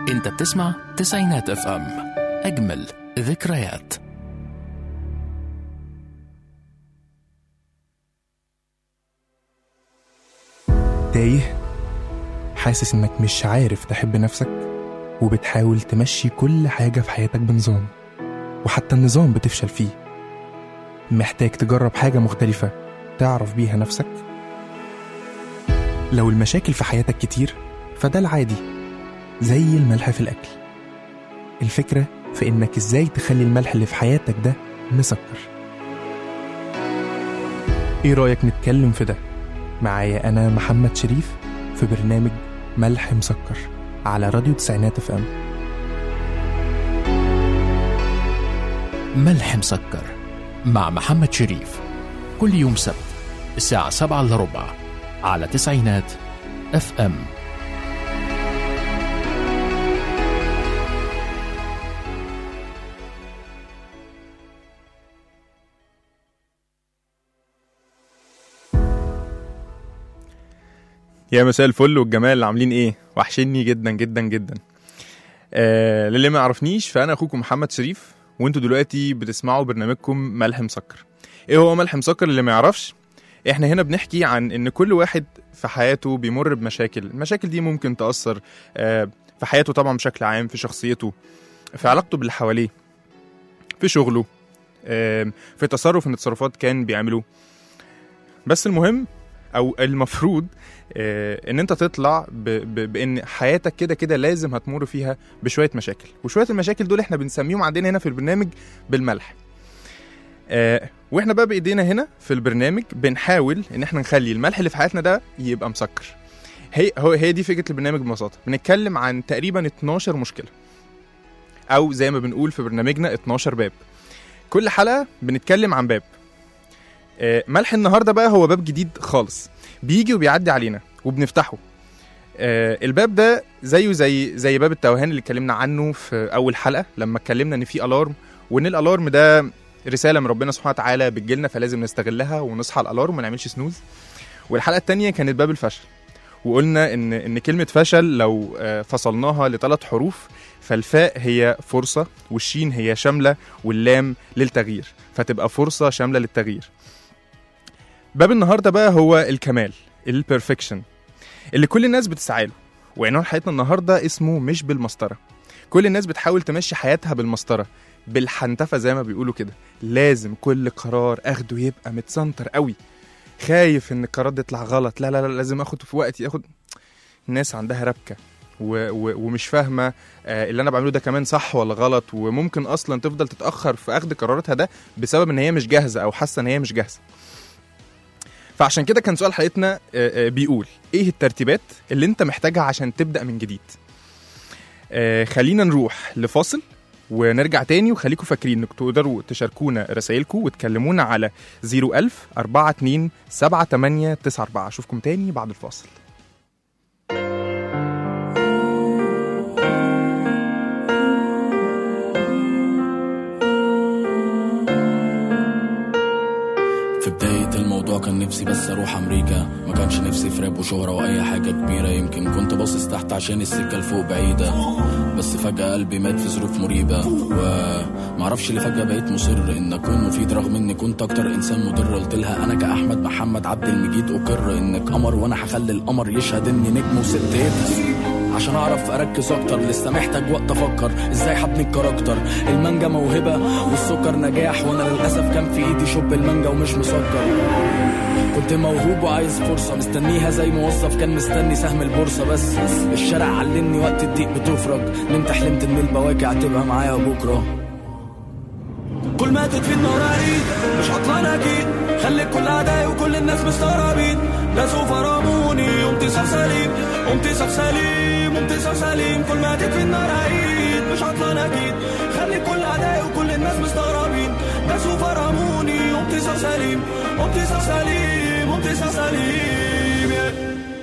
انت بتسمع تسعينات اف ام اجمل ذكريات تايه حاسس انك مش عارف تحب نفسك وبتحاول تمشي كل حاجة في حياتك بنظام وحتى النظام بتفشل فيه محتاج تجرب حاجة مختلفة تعرف بيها نفسك لو المشاكل في حياتك كتير فده العادي زي الملح في الأكل الفكرة في إنك إزاي تخلي الملح اللي في حياتك ده مسكر إيه رأيك نتكلم في ده؟ معايا أنا محمد شريف في برنامج ملح مسكر على راديو تسعينات اف ام ملح مسكر مع محمد شريف كل يوم سبت الساعة سبعة إلا ربع على تسعينات اف ام يا مساء الفل والجمال عاملين ايه وحشني جدا جدا جدا آه للي ما يعرفنيش فانا اخوكم محمد شريف وانتوا دلوقتي بتسمعوا برنامجكم ملح مسكر ايه هو ملح مسكر اللي ما يعرفش احنا هنا بنحكي عن ان كل واحد في حياته بيمر بمشاكل المشاكل دي ممكن تأثر آه في حياته طبعا بشكل عام في شخصيته في علاقته باللي حواليه في شغله آه في تصرف من التصرفات كان بيعمله بس المهم او المفروض آه، ان انت تطلع ب... ب... بان حياتك كده كده لازم هتمر فيها بشويه مشاكل وشويه المشاكل دول احنا بنسميهم عندنا هنا في البرنامج بالملح آه، واحنا بقى بايدينا هنا في البرنامج بنحاول ان احنا نخلي الملح اللي في حياتنا ده يبقى مسكر هي هو هي دي فكره البرنامج ببساطه بنتكلم عن تقريبا 12 مشكله او زي ما بنقول في برنامجنا 12 باب كل حلقه بنتكلم عن باب آه، ملح النهارده بقى هو باب جديد خالص بيجي وبيعدي علينا وبنفتحه آه الباب ده زيه زي زي باب التوهان اللي اتكلمنا عنه في اول حلقه لما اتكلمنا ان في الارم وان الالارم ده رساله من ربنا سبحانه وتعالى بتجيلنا فلازم نستغلها ونصحى على الالارم وما نعملش سنوز والحلقه الثانيه كانت باب الفشل وقلنا ان ان كلمه فشل لو آه، فصلناها لثلاث حروف فالفاء هي فرصه والشين هي شامله واللام للتغيير فتبقى فرصه شامله للتغيير باب النهارده بقى هو الكمال البرفكشن اللي كل الناس بتسعى له وعنوان حياتنا النهارده اسمه مش بالمسطره كل الناس بتحاول تمشي حياتها بالمسطره بالحنتفه زي ما بيقولوا كده لازم كل قرار اخده يبقى متسنتر قوي خايف ان القرار ده يطلع غلط لا لا لا لازم اخد في وقتي اخد الناس عندها ربكه و و ومش فاهمه آه، اللي انا بعمله ده كمان صح ولا غلط وممكن اصلا تفضل تتاخر في اخذ قراراتها ده بسبب ان هي مش جاهزه او حاسه ان هي مش جاهزه فعشان كده كان سؤال حلقتنا آه، آه، بيقول ايه الترتيبات اللي انت محتاجها عشان تبدا من جديد آه، خلينا نروح لفاصل ونرجع تاني وخليكم فاكرين انكم تقدروا تشاركونا رسائلكم وتكلمونا على 01000 42 78 94 اشوفكم تاني بعد الفاصل في بداية الموضوع كان نفسي بس اروح امريكا ما كانش نفسي في راب وشهرة واي حاجة كبيرة يمكن كنت باصص تحت عشان السكة لفوق بعيدة بس فجأة قلبي مات في ظروف مريبة ومعرفش ليه فجأة بقيت مصر ان اكون مفيد رغم اني كنت اكتر انسان مضر قلت لها انا كاحمد محمد عبد المجيد اقر انك قمر وانا هخلي القمر يشهد اني نجم وستات عشان اعرف اركز اكتر لسه محتاج وقت افكر ازاي هبني الكاركتر المانجا موهبه والسكر نجاح وانا للاسف كان في ايدي شوب المانجا ومش مسكر كنت موهوب وعايز فرصة مستنيها زي موظف كان مستني سهم البورصة بس الشارع علمني وقت الضيق بتفرج نمت حلمت ان البواكع تبقى معايا بكرة كل ما تطفي النار عيد مش عطلان اكيد خلي كل اعدائي وكل الناس مستغربين ناسوا فرموني قمت صح سليم قمت صح سليم قمت صح سليم كل ما تطفي النار عيد مش عطلان اكيد خلي كل اعدائي وكل الناس مستغربين ناسوا فرموني قمت صح سليم قمت صح سليم قمت صح سليم yeah.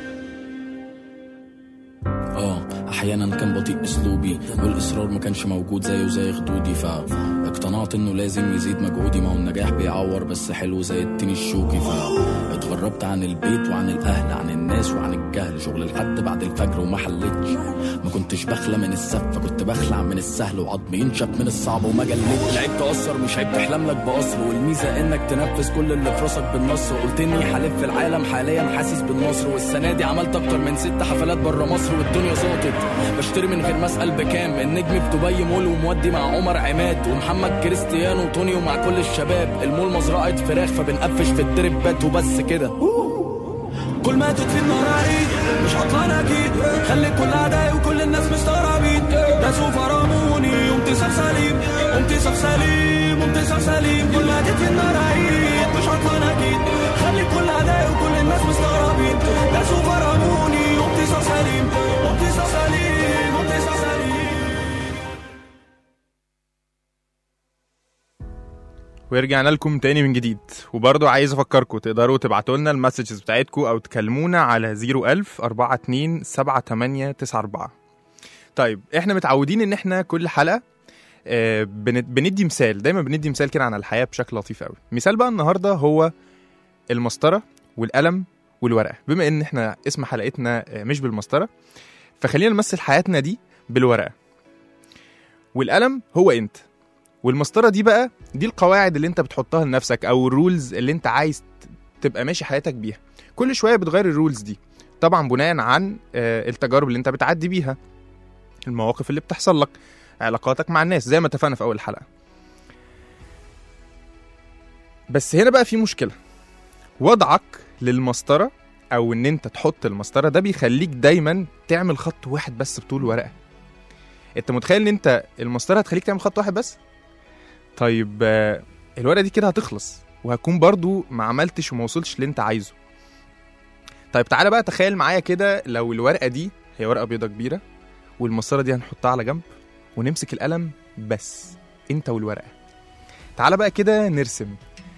اه احيانا كان بطيء اسلوبي والاصرار ما كانش موجود زيه زي خدودي فاقتنعت انه لازم يزيد مجهودي ما هو النجاح بيعور بس حلو زي التين الشوكي فاتغربت عن البيت وعن الاهل عن الناس الناس وعن الجهل شغل لحد بعد الفجر وما حلتش ما كنتش بخلى من السف كنت بخلع من السهل وعضمي ينشف من الصعب وما جلتش لعيب تأثر مش عيب تحلم لك بقصر والميزة انك تنفذ كل اللي في راسك بالنصر قلت اني حالف في العالم حاليا حاسس بالنصر والسنة دي عملت اكتر من ست حفلات بره مصر والدنيا ظبطت بشتري من غير ما اسال بكام النجم في دبي مول ومودي مع عمر عماد ومحمد كريستيانو وطونيو مع كل الشباب المول مزرعة فراخ فبنقفش في الدربات وبس كده كل ما تطفي النار عيد مش عطلان اكيد خلي كل اعدائي وكل الناس مستغربين داسوا فرموني قمت صف سليم قمت صف سليم قمت صف سليم كل ما تطفي النار عيد مش عطلان اكيد خلي كل اعدائي وكل الناس مستغربين داسوا فرموني قمت صف سليم قمت صف سليم قمت صف سليم ورجعنا لكم تاني من جديد وبرضه عايز افكركم تقدروا تبعتوا لنا المسجز بتاعتكم او تكلمونا على 01000 42 7894 طيب احنا متعودين ان احنا كل حلقه آه، بن- بندي مثال دايما بندي مثال كده عن الحياه بشكل لطيف قوي مثال بقى النهارده هو المسطره والقلم والورقه بما ان احنا اسم حلقتنا آه، مش بالمسطره فخلينا نمثل حياتنا دي بالورقه والقلم هو انت والمسطره دي بقى دي القواعد اللي انت بتحطها لنفسك او الرولز اللي انت عايز ت- تبقى ماشي حياتك بيها كل شويه بتغير الرولز دي طبعا بناء عن آه، التجارب اللي انت بتعدي بيها المواقف اللي بتحصل لك علاقاتك مع الناس زي ما اتفقنا في اول الحلقه بس هنا بقى في مشكله وضعك للمسطره او ان انت تحط المسطره ده بيخليك دايما تعمل خط واحد بس بطول ورقه انت متخيل ان انت المسطره هتخليك تعمل خط واحد بس طيب آه، الورقه دي كده هتخلص وهتكون برضو ما عملتش وما وصلتش اللي انت عايزه طيب تعالى بقى تخيل معايا كده لو الورقه دي هي ورقه بيضه كبيره والمسطره دي هنحطها على جنب ونمسك القلم بس انت والورقه تعالى بقى كده نرسم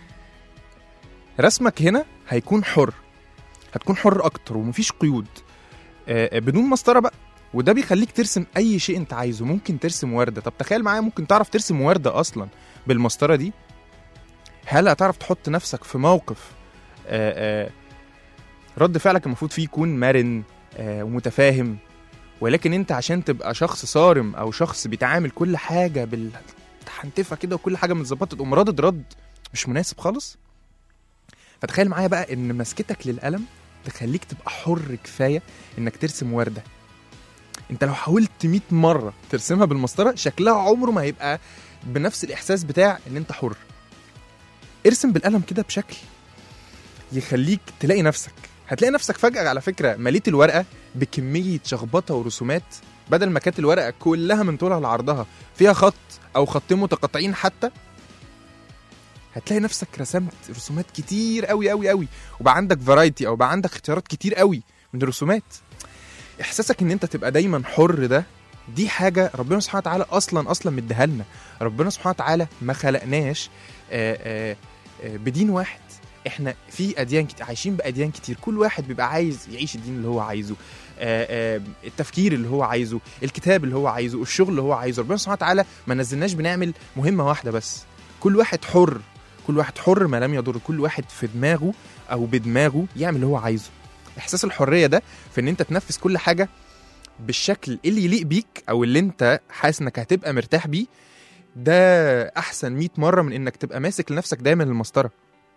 رسمك هنا هيكون حر هتكون حر اكتر ومفيش قيود آه، آه، بدون مسطره بقى وده بيخليك ترسم اي شيء انت عايزه ممكن ترسم ورده طب تخيل معايا ممكن تعرف ترسم ورده اصلا بالمسطره دي هل هتعرف تحط نفسك في موقف آه، آه، رد فعلك المفروض فيه يكون مرن آه، ومتفاهم ولكن انت عشان تبقى شخص صارم او شخص بيتعامل كل حاجه بالحنتفه كده وكل حاجه متظبطه تقوم رادد رد مش مناسب خالص فتخيل معايا بقى ان مسكتك للقلم تخليك تبقى حر كفايه انك ترسم ورده انت لو حاولت 100 مره ترسمها بالمسطره شكلها عمره ما هيبقى بنفس الاحساس بتاع ان انت حر ارسم بالقلم كده بشكل يخليك تلاقي نفسك هتلاقي نفسك فجأة على فكرة مليت الورقة بكمية شخبطة ورسومات بدل ما كانت الورقة كلها من طولها لعرضها فيها خط أو خطين متقاطعين حتى هتلاقي نفسك رسمت رسومات كتير قوي قوي قوي وبقى عندك فرايتي أو بقى عندك اختيارات كتير قوي من الرسومات إحساسك إن أنت تبقى دايما حر ده دي حاجة ربنا سبحانه وتعالى أصلا أصلا مديها لنا ربنا سبحانه وتعالى ما خلقناش آه، آه، آه، بدين واحد احنا في اديان كتير عايشين باديان كتير كل واحد بيبقى عايز يعيش الدين اللي هو عايزه آه، آه، التفكير اللي هو عايزه الكتاب اللي هو عايزه الشغل اللي هو عايزه ربنا سبحانه وتعالى ما نزلناش بنعمل مهمه واحده بس كل واحد حر كل واحد حر ما لم يضر كل واحد في دماغه او بدماغه يعمل اللي هو عايزه احساس الحريه ده في ان انت تنفذ كل حاجه بالشكل اللي يليق بيك او اللي انت حاسس انك هتبقى مرتاح بيه ده احسن 100 مره من انك تبقى ماسك لنفسك دايما المسطره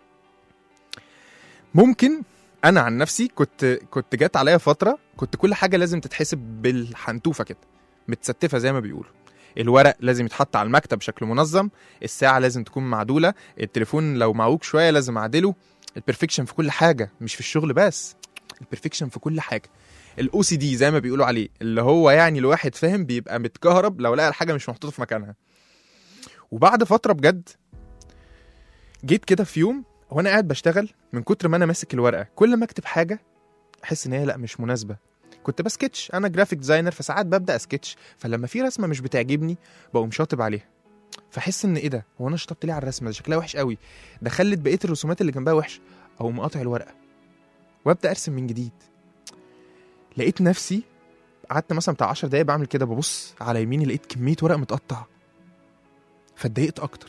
ممكن انا عن نفسي كنت كنت جات عليا فتره كنت كل حاجه لازم تتحسب بالحنتوفه كده متستفه زي ما بيقولوا الورق لازم يتحط على المكتب بشكل منظم الساعه لازم تكون معدوله التليفون لو معوج شويه لازم اعدله البرفكشن في كل حاجه مش في الشغل بس البرفكشن في كل حاجه الاو سي دي زي ما بيقولوا عليه اللي هو يعني الواحد فاهم بيبقى متكهرب لو لقى الحاجه مش محطوطه في مكانها وبعد فتره بجد جيت كده في يوم وانا قاعد بشتغل من كتر ما انا ماسك الورقه كل ما اكتب حاجه احس ان هي لا مش مناسبه كنت بسكتش انا جرافيك ديزاينر فساعات ببدا اسكتش فلما في رسمه مش بتعجبني بقوم شاطب عليها فاحس ان ايه ده هو انا شطبت ليه على الرسمه ده شكلها وحش قوي ده خلت بقيه الرسومات اللي جنبها وحش او مقاطع الورقه وابدا ارسم من جديد لقيت نفسي قعدت مثلا بتاع 10 دقايق بعمل كده ببص على يميني لقيت كميه ورق متقطع فاتضايقت اكتر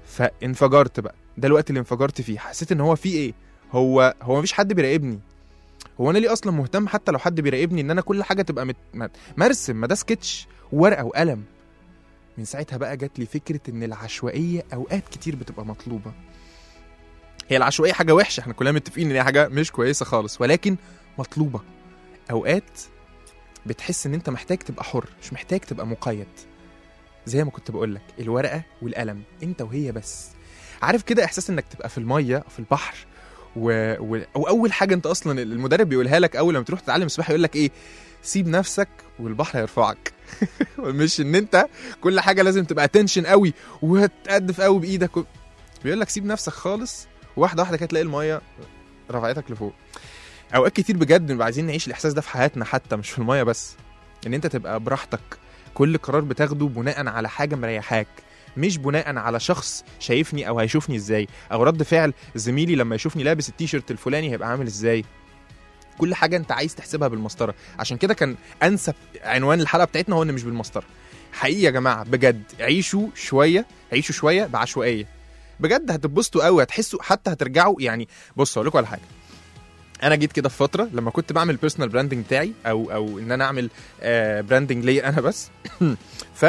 فانفجرت بقى ده الوقت اللي انفجرت فيه حسيت ان هو في ايه هو هو مفيش حد بيراقبني هو انا ليه اصلا مهتم حتى لو حد بيراقبني ان انا كل حاجه تبقى مت... ما- مرسم ما ده سكتش ورقه وقلم من ساعتها بقى جات لي فكره ان العشوائيه اوقات كتير بتبقى مطلوبه هي العشوائيه حاجه وحشه احنا كلنا متفقين ان هي حاجه مش كويسه خالص ولكن مطلوبه اوقات بتحس ان انت محتاج تبقى حر مش محتاج تبقى مقيد زي ما كنت بقول لك الورقه والقلم انت وهي بس عارف كده احساس انك تبقى في الميه أو في البحر و... و... واول حاجه انت اصلا المدرب بيقولها لك اول لما تروح تتعلم سباحه يقول لك ايه سيب نفسك والبحر هيرفعك مش ان انت كل حاجه لازم تبقى تنشن قوي وهتقدف قوي بايدك و... بيقول لك سيب نفسك خالص واحده واحده كده تلاقي الميه رفعتك لفوق اوقات كتير بجد بنبقى عايزين نعيش الاحساس ده في حياتنا حتى مش في الميه بس ان انت تبقى براحتك كل قرار بتاخده بناء على حاجه مريحاك مش بناء على شخص شايفني او هيشوفني ازاي او رد فعل زميلي لما يشوفني لابس التيشيرت الفلاني هيبقى عامل ازاي كل حاجه انت عايز تحسبها بالمسطره عشان كده كان انسب عنوان الحلقه بتاعتنا هو ان مش بالمسطره حقيقي يا جماعه بجد عيشوا شويه عيشوا شويه بعشوائيه بجد هتتبسطوا قوي هتحسوا حتى هترجعوا يعني بص اقول لكم على حاجه انا جيت كده في فتره لما كنت بعمل بيرسونال براندنج بتاعي او او ان انا اعمل آه براندنج ليا انا بس ف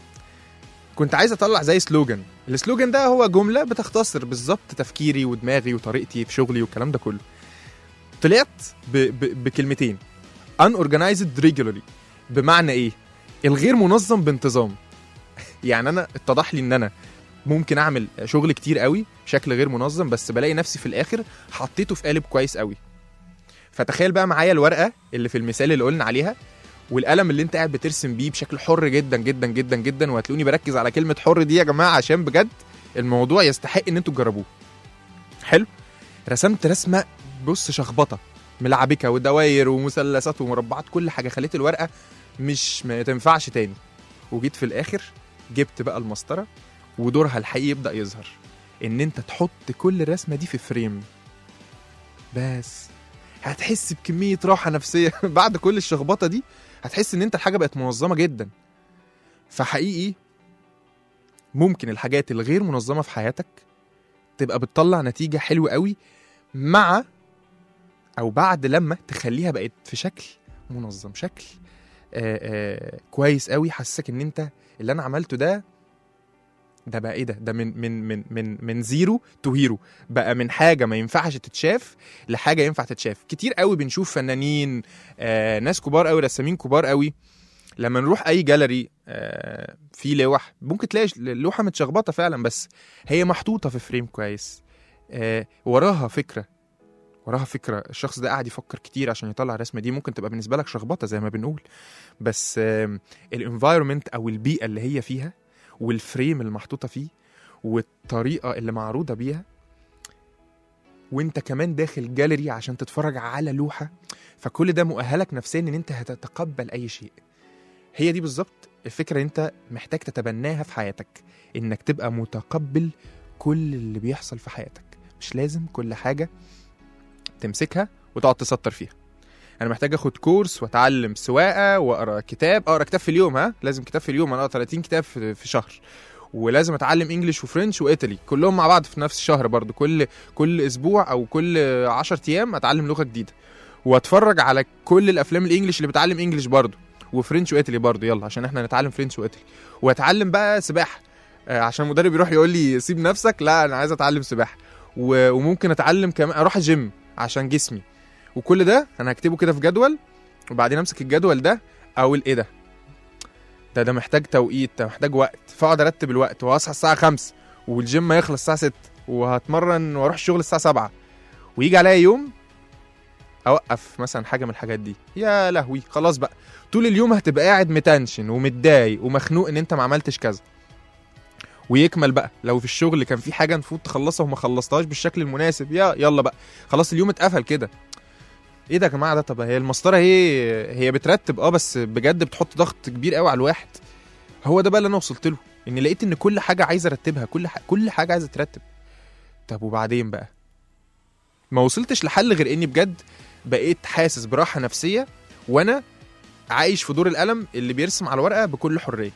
كنت عايز اطلع زي سلوجان السلوجان ده هو جمله بتختصر بالظبط تفكيري ودماغي وطريقتي في شغلي والكلام ده كله طلعت ب ب بكلمتين unorganized regularly بمعنى ايه الغير منظم بانتظام يعني انا اتضح لي ان انا ممكن اعمل شغل كتير قوي بشكل غير منظم بس بلاقي نفسي في الاخر حطيته في قالب كويس قوي فتخيل بقى معايا الورقه اللي في المثال اللي قلنا عليها والقلم اللي انت قاعد بترسم بيه بشكل حر جدا جدا جدا جدا وهتلاقوني بركز على كلمه حر دي يا جماعه عشان بجد الموضوع يستحق ان انتوا تجربوه حلو رسمت رسمه بص شخبطه ملعبكه ودواير ومثلثات ومربعات كل حاجه خليت الورقه مش ما تنفعش تاني وجيت في الاخر جبت بقى المسطره ودورها الحقيقي يبدا يظهر ان انت تحط كل الرسمه دي في فريم بس هتحس بكميه راحه نفسيه بعد كل الشخبطه دي هتحس ان انت الحاجه بقت منظمه جدا فحقيقي ممكن الحاجات الغير منظمه في حياتك تبقى بتطلع نتيجه حلوه قوي مع او بعد لما تخليها بقت في شكل منظم شكل آآ آآ كويس قوي حسسك ان انت اللي انا عملته ده ده بقى ايه ده ده من من من من من زيرو تو هيرو بقى من حاجه ما ينفعش تتشاف لحاجه ينفع تتشاف كتير قوي بنشوف فنانين آه ناس كبار قوي رسامين كبار قوي لما نروح اي جاليري آه في لوح ممكن تلاقي اللوحه متشخبطه فعلا بس هي محطوطه في فريم كويس آه وراها فكره وراها فكره الشخص ده قاعد يفكر كتير عشان يطلع الرسمه دي ممكن تبقى بالنسبه لك شخبطه زي ما بنقول بس الانفايرمنت او البيئه اللي هي فيها والفريم اللي محطوطه فيه والطريقه اللي معروضه بيها وانت كمان داخل جاليري عشان تتفرج على لوحه فكل ده مؤهلك نفسيا ان انت هتتقبل اي شيء هي دي بالظبط الفكره اللي انت محتاج تتبناها في حياتك انك تبقى متقبل كل اللي بيحصل في حياتك مش لازم كل حاجه تمسكها وتقعد تسطر فيها انا محتاج اخد كورس واتعلم سواقه واقرا كتاب اقرا كتاب في اليوم ها لازم كتاب في اليوم انا اقرا 30 كتاب في في شهر ولازم اتعلم انجلش وفرنش وايطالي كلهم مع بعض في نفس الشهر برضو كل كل اسبوع او كل 10 ايام اتعلم لغه جديده واتفرج على كل الافلام الانجليش اللي بتعلم انجلش برضو وفرنش وايطالي برضو يلا عشان احنا نتعلم فرنش وايطالي واتعلم بقى سباحه آه، عشان المدرب يروح يقول لي سيب نفسك لا انا عايز اتعلم سباحه و- وممكن اتعلم كمان اروح جيم عشان جسمي وكل ده انا هكتبه كده في جدول وبعدين امسك الجدول ده اقول ايه ده ده ده محتاج توقيت ده محتاج وقت فاقعد ارتب الوقت واصحى الساعه 5 والجيم ما يخلص الساعه 6 وهتمرن واروح الشغل الساعه 7 ويجي عليا يوم اوقف مثلا حاجه من الحاجات دي يا لهوي خلاص بقى طول اليوم هتبقى قاعد متنشن ومتضايق ومخنوق ان انت ما عملتش كذا ويكمل بقى لو في الشغل كان في حاجه المفروض تخلصها وما خلصتهاش بالشكل المناسب يا يلا بقى خلاص اليوم اتقفل كده ايه ده يا جماعه ده طب هي المسطره هي هي بترتب اه بس بجد بتحط ضغط كبير قوي على الواحد هو ده بقى اللي انا وصلت له اني لقيت ان كل حاجه عايزه ارتبها كل ح... كل حاجه عايزه ترتب طب وبعدين بقى ما وصلتش لحل غير اني بجد بقيت حاسس براحه نفسيه وانا عايش في دور القلم اللي بيرسم على الورقه بكل حريه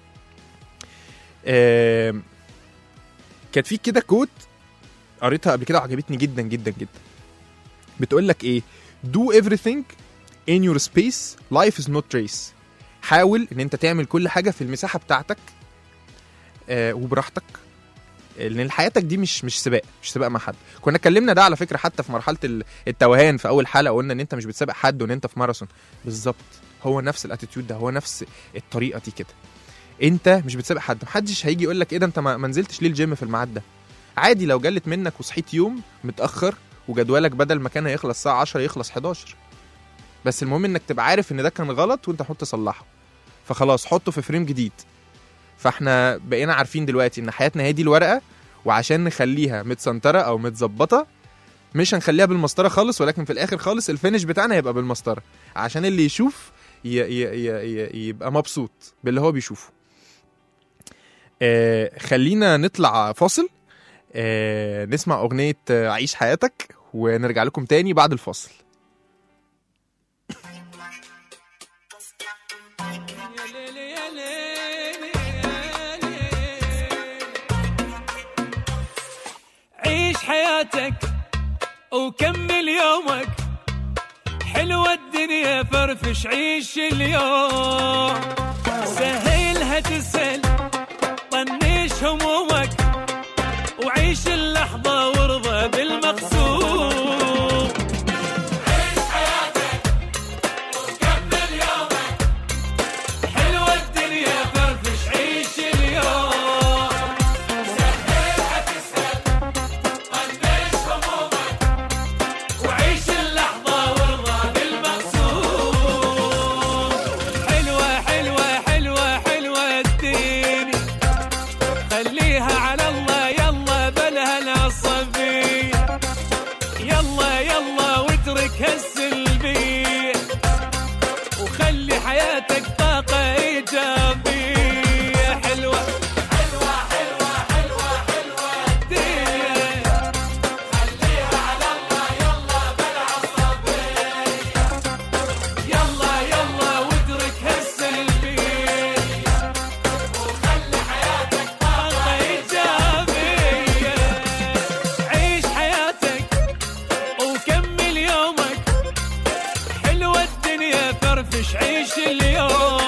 آم، كانت في كده كوت قريتها قبل كده وعجبتني جدا جدا جدا بتقول لك ايه do everything in your space life is not race حاول ان انت تعمل كل حاجه في المساحه بتاعتك آه وبراحتك لان حياتك دي مش مش سباق مش سباق مع حد كنا اتكلمنا ده على فكره حتى في مرحله ال- التوهان في اول حلقه قلنا ان انت مش بتسابق حد وان انت في ماراثون بالظبط هو نفس الاتيتيود ده هو نفس الطريقه دي كده انت مش بتسابق حد محدش هيجي يقول لك ايه ده انت ما ما نزلتش ليه الجيم في الميعاد ده عادي لو جلت منك وصحيت يوم متاخر وجدولك بدل ما كان هيخلص الساعه 10 يخلص 11 بس المهم انك تبقى عارف ان ده كان غلط وانت حط تصلحه فخلاص حطه في فريم جديد فاحنا بقينا عارفين دلوقتي ان حياتنا هي دي الورقه وعشان نخليها متسنتره او متظبطه مش هنخليها بالمسطره خالص ولكن في الاخر خالص الفينش بتاعنا هيبقى بالمسطره عشان اللي يشوف ي ي ي ي يبقى مبسوط باللي هو بيشوفه آه خلينا نطلع فاصل آه نسمع اغنيه آه، عيش حياتك ونرجع لكم تاني بعد الفاصل عيش حياتك وكمل يومك حلوة الدنيا فرفش عيش اليوم سهلها تسهل طنش همومك وعيش اللحظة وارضى بالمقسوم عيش حياتك وكمل يومك حلوة الدنيا فرفش عيش اليوم سهلها تسهل طنش همومك وعيش اللحظة وارضى بالمقصود حلوة حلوة حلوة حلوة الدنيا خليها على الله يلا بلها العصبية يلا يلا واترك هالسلبية وخلي حياتك طاقة إيجابية حلوة حلوة حلوة حلوة حلوة الدنيا يلا يلا واترك هالسلبية وخلي حياتك طاقة إيجابية عيش حياتك وكمل يومك حلوة الدنيا فرفش عيش اليوم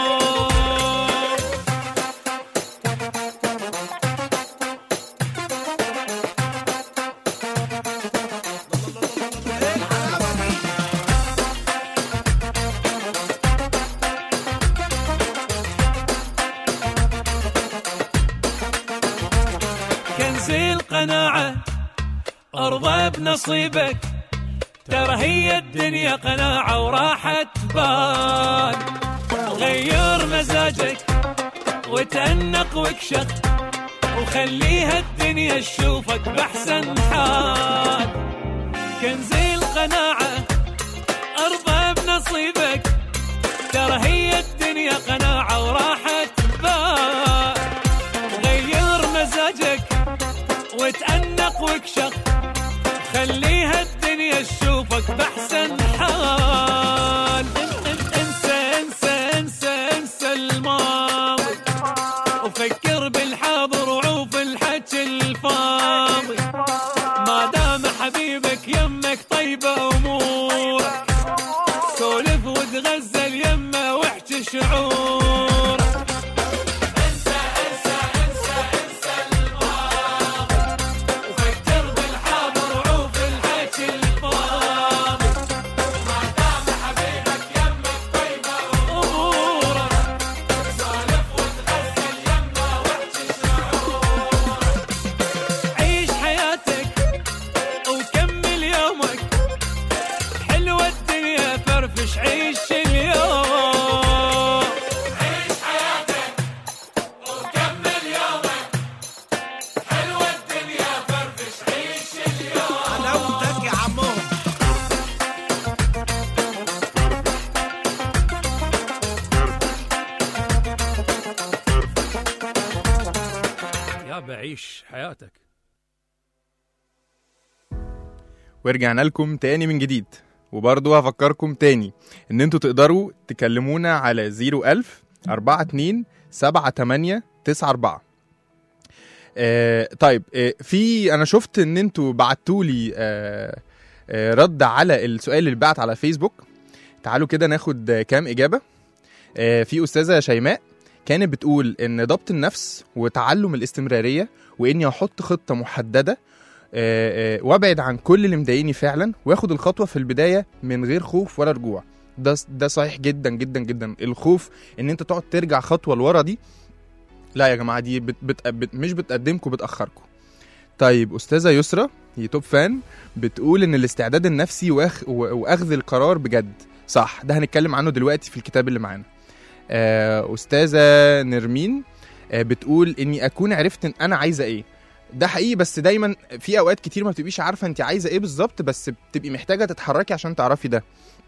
كنز القناعة ارضى بنصيبك ترى هي الدنيا قناعة وراحة بال غير مزاجك وتأنق واكشخ وخليها الدنيا تشوفك بأحسن حال كنز القناعة ارضى بنصيبك ترى هي الدنيا قناعة وراحة بال غير مزاجك وتأنق واكشخ خليها الدنيا تشوفك بأحسن حال ان- ان- انسى انسى انسى انسى الماضي وفكر بالحاضر وعوف الحكي الفاضي ما دام حبيبك يمك طيبة أمورك سولف وتغزل يمه واحكي شعورك وفكر بالحاضر وعوف الحكي الفاضي ما دام حبيبك يمك طيبة أمورك سولف وتغزل يمه واحكي شعورك عيش حياتك وكمل يومك حلوة الدنيا فرفش عيش اليوم عيش حياتك وكمل يومك حلوة الدنيا فرفش عيش اليوم حلاوتك يا عمو يا بعيش حياتك ورجعنا لكم تاني من جديد وبرضه هفكركم تاني ان انتوا تقدروا تكلمونا على 01000 42 78 94 آه طيب آه في انا شفت ان انتوا بعتوا لي آه آه، رد على السؤال اللي بعت على فيسبوك تعالوا كده ناخد آه، كام اجابه آه، في استاذه شيماء كانت بتقول ان ضبط النفس وتعلم الاستمراريه واني احط خطه محدده آه، آه، وابعد عن كل اللي مضايقني فعلا واخد الخطوه في البدايه من غير خوف ولا رجوع ده ده صحيح جدا جدا جدا الخوف ان انت تقعد ترجع خطوه لورا دي لا يا جماعه دي بت بت بت مش بتقدمكم بتاخركم طيب استاذه يسرا هي توب فان بتقول ان الاستعداد النفسي وأخ و- واخذ القرار بجد صح ده هنتكلم عنه دلوقتي في الكتاب اللي معانا آه، استاذه نرمين آه، بتقول اني اكون عرفت ان انا عايزه ايه ده حقيقي بس دايما في اوقات كتير ما بتبقيش عارفه انت عايزه ايه بالظبط بس بتبقي محتاجه تتحركي عشان تعرفي ده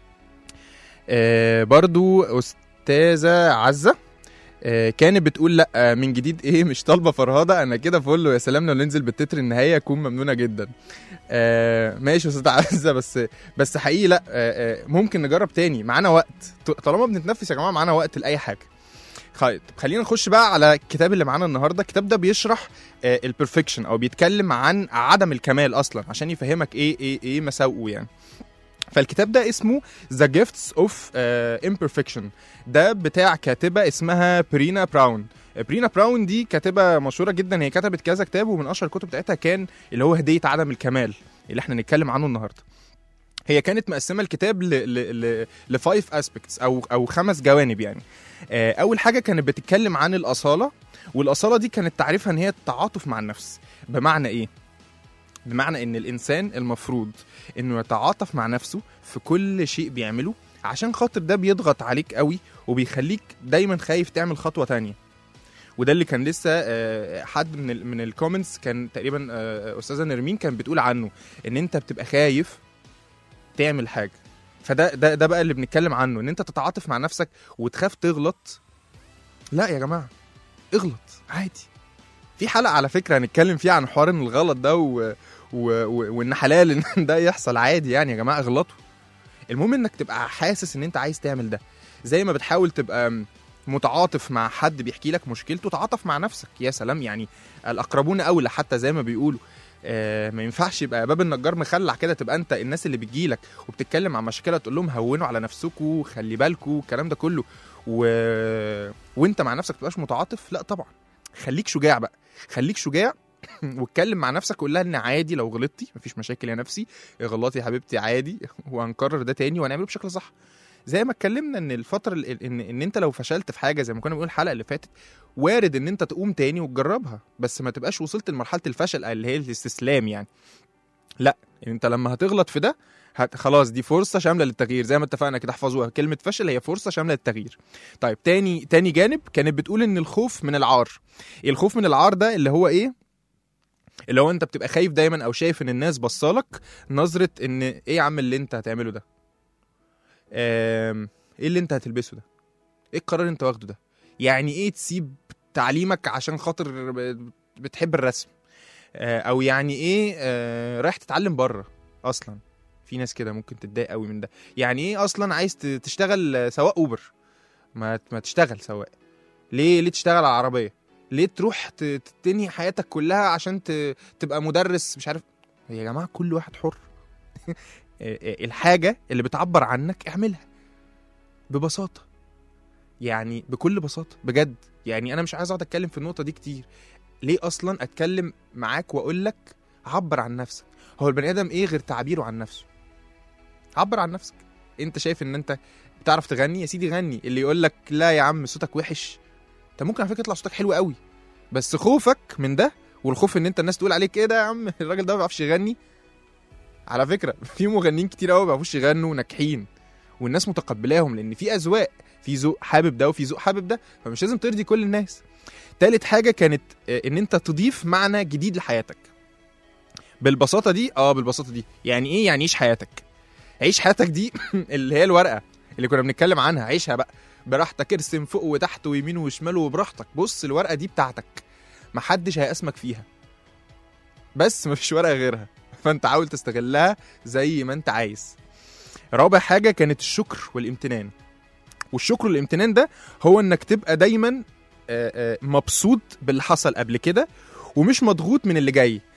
آه، برضو استاذه عزه آه، كانت بتقول لا آه، من جديد ايه مش طالبه فرهده انا كده فل ويا سلام لو ننزل بالتتر النهائي اكون ممنونه جدا آه، ماشي يا استاذه عزه بس بس حقيقي لا آه، آه، ممكن نجرب تاني معانا وقت ط- طالما بنتنفس يا جماعه معانا وقت لاي حاجه طيب خلينا نخش بقى على الكتاب اللي معانا النهارده الكتاب ده بيشرح البرفكشن او بيتكلم عن عدم الكمال اصلا عشان يفهمك ايه ايه ايه مساوئه يعني فالكتاب ده اسمه The Gifts of uh, Imperfection ده بتاع كاتبة اسمها برينا براون برينا براون دي كاتبة مشهورة جدا هي كتبت كذا كتاب ومن أشهر الكتب بتاعتها كان اللي هو هدية عدم الكمال اللي احنا نتكلم عنه النهاردة هي كانت مقسمة الكتاب ل ل ل لفايف اسبكتس أو أو خمس جوانب يعني آه، أول حاجة كانت بتتكلم عن الأصالة والأصالة دي كانت تعريفها إن هي التعاطف مع النفس بمعنى إيه؟ بمعنى إن الإنسان المفروض إنه يتعاطف مع نفسه في كل شيء بيعمله عشان خاطر ده بيضغط عليك قوي وبيخليك دايما خايف تعمل خطوه تانية وده اللي كان لسه آه، حد من ال من الكومنتس كان تقريبا آه، استاذه نرمين كان بتقول عنه ان انت بتبقى خايف تعمل حاجه فده ده ده بقى اللي بنتكلم عنه ان انت تتعاطف مع نفسك وتخاف تغلط لا يا جماعه اغلط عادي في حلقه على فكره هنتكلم فيها عن حوار ان الغلط ده و... و... و... وان حلال ان ده يحصل عادي يعني يا جماعه اغلطوا المهم انك تبقى حاسس ان انت عايز تعمل ده زي ما بتحاول تبقى م- متعاطف مع حد بيحكي لك مشكلته تعاطف مع نفسك يا سلام يعني الاقربون اولى حتى زي ما بيقولوا آه ما ينفعش يبقى باب النجار مخلع كده تبقى انت الناس اللي بتجيلك وبتتكلم عن مشكله تقول لهم هونوا على نفسكم خلي بالكم الكلام ده كله و... وانت مع نفسك تبقاش متعاطف لا طبعا خليك شجاع بقى خليك شجاع واتكلم مع نفسك قول لها ان عادي لو غلطتي مفيش مشاكل يا نفسي غلطي يا حبيبتي عادي وهنكرر ده تاني وهنعمله بشكل صح زي ما اتكلمنا ان الفتره ال- ان ان انت لو فشلت في حاجه زي ما كنا بنقول الحلقه اللي فاتت وارد ان انت تقوم تاني وتجربها بس ما تبقاش وصلت لمرحله الفشل اللي هي الاستسلام يعني لا انت لما هتغلط في ده هت خلاص دي فرصه شامله للتغيير زي ما اتفقنا كده احفظوها كلمه فشل هي فرصه شامله للتغيير طيب تاني تاني جانب كانت بتقول ان الخوف من العار الخوف من العار ده اللي هو ايه اللي هو انت بتبقى خايف دايما او شايف ان الناس بصالك نظره ان ايه يا عم اللي انت هتعمله ده آم، ايه اللي انت هتلبسه ده ايه القرار اللي انت واخده ده يعني ايه تسيب تعليمك عشان خاطر ب- بتحب الرسم آه، او يعني ايه آه، رايح تتعلم بره اصلا في ناس كده ممكن تتضايق قوي من ده يعني ايه اصلا عايز ت- تشتغل آه، سواق اوبر ما ما تشتغل سواق ليه ليه تشتغل على عربيه ليه تروح ت- ت- تنهي حياتك كلها عشان ت- تبقى مدرس مش عارف يا جماعه كل واحد حر الحاجه اللي بتعبر عنك اعملها ببساطه يعني بكل بساطه بجد يعني انا مش عايز اقعد اتكلم في النقطه دي كتير ليه اصلا اتكلم معاك واقول لك عبر عن نفسك هو البني ادم ايه غير تعبيره عن نفسه عبر عن نفسك انت شايف ان انت بتعرف تغني يا سيدي غني اللي يقول لك لا يا عم صوتك وحش انت ممكن على فكره يطلع صوتك حلو قوي بس خوفك من ده والخوف ان انت الناس تقول عليك ايه ده يا عم الراجل ده ما بيعرفش يغني على فكره في مغنيين كتير قوي ما بيعرفوش يغنوا ناجحين والناس متقبلاهم لان في اذواق في ذوق حابب ده وفي ذوق حابب ده فمش لازم ترضي كل الناس تالت حاجه كانت آه، ان انت تضيف معنى جديد لحياتك بالبساطه دي اه بالبساطه دي يعني ايه يعني عيش حياتك عيش حياتك دي اللي هي الورقه اللي كنا بنتكلم عنها عيشها بقى براحتك ارسم فوق وتحت ويمين وشمال وبراحتك بص الورقه دي بتاعتك محدش هيقسمك فيها بس مفيش ورقه غيرها فانت حاول تستغلها زي ما انت عايز رابع حاجه كانت الشكر والامتنان والشكر والامتنان ده هو انك تبقى دايما آه، آه، مبسوط باللي حصل قبل كده ومش مضغوط من اللي جاي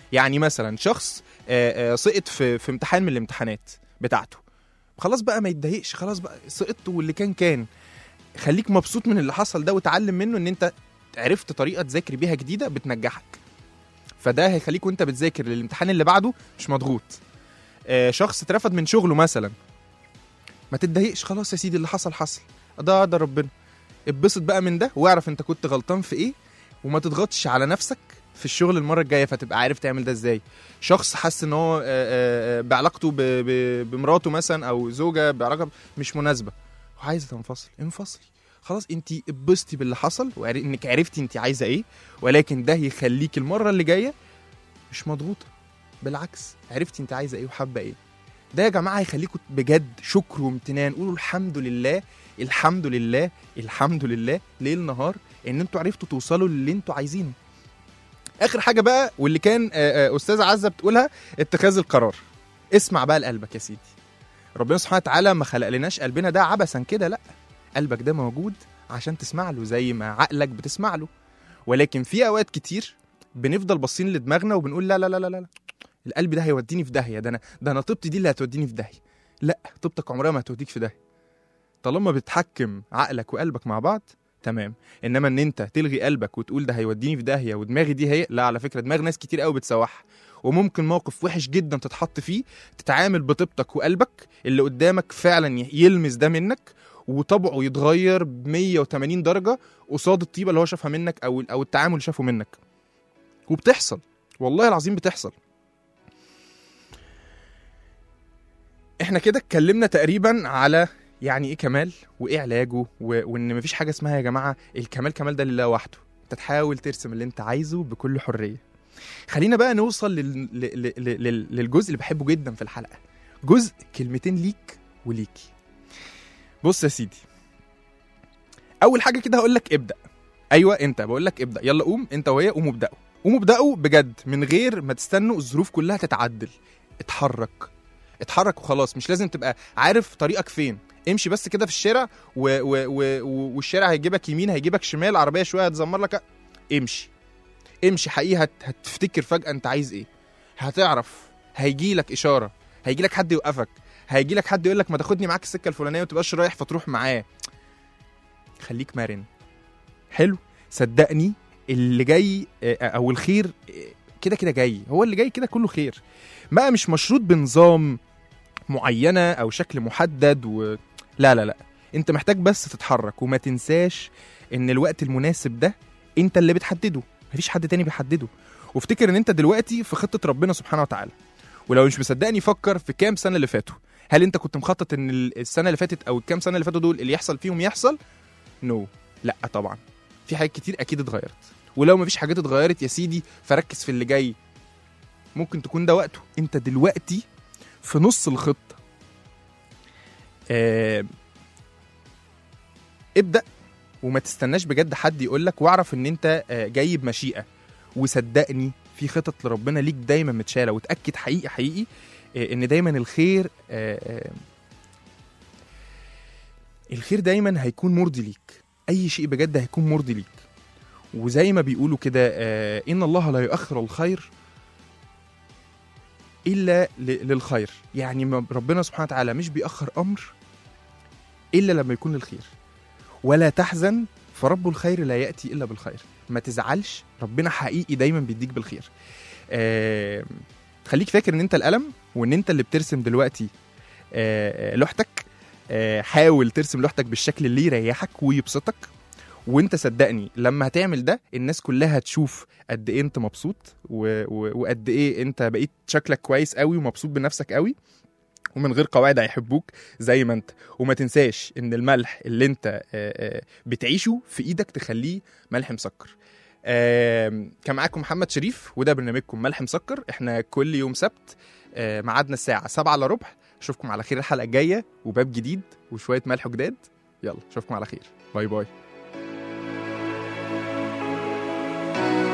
يعني مثلا شخص آه، آه، سقط في في امتحان من الامتحانات بتاعته خلاص بقى ما يتضايقش خلاص بقى سقطت واللي كان كان خليك مبسوط من اللي حصل ده وتعلم منه ان انت عرفت طريقه تذاكر بيها جديده بتنجحك فده هيخليك وانت بتذاكر للامتحان اللي بعده مش مضغوط آه، شخص اترفد من شغله مثلا ما تتضايقش خلاص يا سيدي اللي حصل حصل ده ده ربنا اتبسط بقى من ده واعرف انت كنت غلطان في ايه وما تضغطش على نفسك في الشغل المره الجايه فتبقى عارف تعمل ده ازاي شخص حس ان هو آه، آه، آه، بعلاقته ب- ب- بمراته مثلا او زوجه بعلاقه مش مناسبه وعايزه تنفصل انفصلي خلاص انت اتبسطي باللي حصل وانك عرفتي انت عايزه ايه ولكن ده يخليك المره اللي جايه مش مضغوطه بالعكس عرفتي انت عايزه ايه وحابه ايه ده يا جماعه هيخليكم بجد شكر وامتنان قولوا الحمد لله الحمد لله الحمد لله ليل نهار ان انتوا عرفتوا توصلوا للي انتوا عايزينه اخر حاجه بقى واللي كان آه، آه، استاذه عزه بتقولها اتخاذ القرار اسمع بقى لقلبك يا سيدي ربنا سبحانه وتعالى ما خلق لناش قلبنا ده عبثا كده لا قلبك ده موجود عشان تسمع له زي ما عقلك بتسمع له ولكن في اوقات كتير بنفضل باصين لدماغنا وبنقول لا لا لا لا لا القلب ده هيوديني في داهيه ده انا ده انا طيبتي دي اللي هتوديني في داهيه لا طيبتك عمرها ما هتوديك في داهيه طالما بتحكم عقلك وقلبك مع بعض تمام انما ان انت تلغي قلبك وتقول ده هيوديني في داهيه ودماغي دي هي لا على فكره دماغ ناس كتير قوي بتسوحها وممكن موقف وحش جدا تتحط فيه تتعامل بطيبتك وقلبك اللي قدامك فعلا ي- يلمس ده منك وطبعه يتغير ب 180 درجه قصاد الطيبه اللي هو شافها منك او او التعامل اللي شافه منك وبتحصل والله العظيم بتحصل احنا كده اتكلمنا تقريبا على يعني ايه كمال وايه علاجه و... وان مفيش حاجه اسمها يا جماعه الكمال كمال ده لله وحده انت تحاول ترسم اللي انت عايزه بكل حريه خلينا بقى نوصل لل... لل... لل... لل... للجزء اللي بحبه جدا في الحلقه جزء كلمتين ليك وليكي بص يا سيدي اول حاجه كده هقول لك ابدا ايوه انت بقول لك ابدا يلا قوم انت وهي قوموا ابداوا قوموا ابداوا بجد من غير ما تستنوا الظروف كلها تتعدل اتحرك اتحرك وخلاص مش لازم تبقى عارف طريقك فين امشي بس كده في الشارع و و و و والشارع هيجيبك يمين هيجيبك شمال عربيه شويه هتزمر لك امشي امشي حقيقي هت... هتفتكر فجاه انت عايز ايه هتعرف هيجي لك اشاره هيجي لك حد يوقفك هيجي لك حد يقول لك ما تاخدني معاك السكه الفلانيه وتبقاش رايح فتروح معاه خليك مرن حلو صدقني اللي جاي آه، او الخير آه، كده كده جاي هو اللي جاي كده كله خير بقى مش مشروط بنظام معينه او شكل محدد و... لا لا لا انت محتاج بس تتحرك وما تنساش ان الوقت المناسب ده انت اللي بتحدده مفيش حد تاني بيحدده وافتكر ان انت دلوقتي في خطه ربنا سبحانه وتعالى ولو مش مصدقني فكر في كام سنه اللي فاتوا هل انت كنت مخطط ان ال- السنه اللي فاتت او الكام سنه اللي فاتوا دول اللي يحصل فيهم يحصل نو no. لا طبعا في حاجات كتير اكيد اتغيرت ولو مفيش حاجات اتغيرت يا سيدي فركز في اللي جاي ممكن تكون ده وقته انت دلوقتي في نص الخطه آه ابدا وما تستناش بجد حد يقول لك واعرف ان انت آه جاي بمشيئه وصدقني في خطط لربنا ليك دايما متشاله وتاكد حقيقي حقيقي آه ان دايما الخير آه آه الخير دايما هيكون مرضي ليك اي شيء بجد هيكون مرضي ليك وزي ما بيقولوا كده آه ان الله لا يؤخر الخير الا ل- للخير يعني ما- ربنا سبحانه وتعالى مش بيأخر امر الا لما يكون للخير ولا تحزن فرب الخير لا ياتي الا بالخير ما تزعلش ربنا حقيقي دايما بيديك بالخير آه خليك فاكر ان انت القلم وان انت اللي بترسم دلوقتي آه آه، لوحتك آه حاول ترسم لوحتك بالشكل اللي يريحك ويبسطك وانت صدقني لما هتعمل ده الناس كلها هتشوف قد ايه انت مبسوط و... و... وقد ايه انت بقيت شكلك كويس قوي ومبسوط بنفسك قوي ومن غير قواعد هيحبوك زي ما انت وما تنساش ان الملح اللي انت آه، آه، بتعيشه في ايدك تخليه ملح مسكر آم، كان معاكم محمد شريف وده برنامجكم ملح مسكر احنا كل يوم سبت آه، ميعادنا الساعة 7 الا ربع اشوفكم على خير الحلقة الجاية وباب جديد وشوية ملح جداد يلا اشوفكم على خير باي باي